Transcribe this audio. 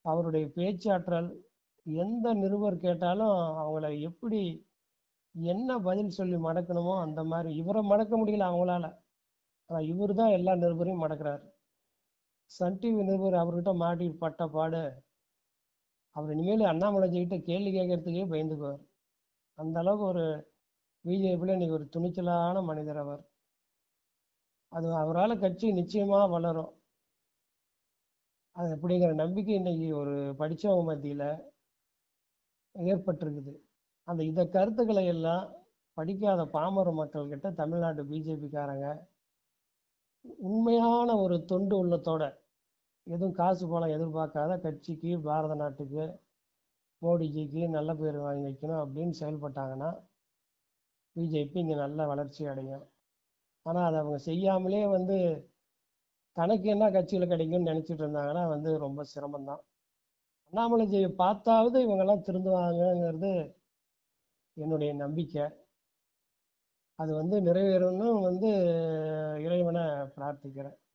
அவருடைய பேச்சாற்றல் எந்த நிருபர் கேட்டாலும் அவங்கள எப்படி என்ன பதில் சொல்லி மடக்கணுமோ அந்த மாதிரி இவரை மடக்க முடியல அவங்களால ஆனால் இவர் தான் எல்லா நிருபரையும் மடக்கிறார் சன் டிவி நிருபர் அவர்கிட்ட மாட்டி பட்ட பாடு அவர் இனிமேல் அண்ணாமலைஜிக்கிட்ட கேள்வி கேட்கறதுக்கே பயந்துக்குவார் அந்த அளவுக்கு ஒரு பிஜேபியில் இன்னைக்கு ஒரு துணிச்சலான மனிதர் அவர் அது அவரால் கட்சி நிச்சயமாக வளரும் அது அப்படிங்கிற நம்பிக்கை இன்னைக்கு ஒரு படித்தவங்க மத்தியில் ஏற்பட்டிருக்குது அந்த இந்த கருத்துக்களை எல்லாம் படிக்காத பாமர மக்கள்கிட்ட தமிழ்நாட்டு பிஜேபிக்காரங்க உண்மையான ஒரு தொண்டு உள்ளத்தோட எதுவும் காசு பணம் எதிர்பார்க்காத கட்சிக்கு பாரத நாட்டுக்கு மோடிஜிக்கு நல்ல பேர் வாங்கி வைக்கணும் அப்படின்னு செயல்பட்டாங்கன்னா பிஜேபி இங்கே நல்ல வளர்ச்சி அடையும் ஆனால் அதை அவங்க செய்யாமலே வந்து தனக்கு என்ன கட்சியில் கிடைக்கும்னு நினச்சிட்டு இருந்தாங்கன்னா வந்து ரொம்ப சிரமம்தான் அண்ணாமலைஜியை பார்த்தாவது இவங்கெல்லாம் திருந்துவாங்கங்கிறது என்னுடைய நம்பிக்கை அது வந்து நிறைவேறணும் வந்து இறைவனை பிரார்த்திக்கிறேன்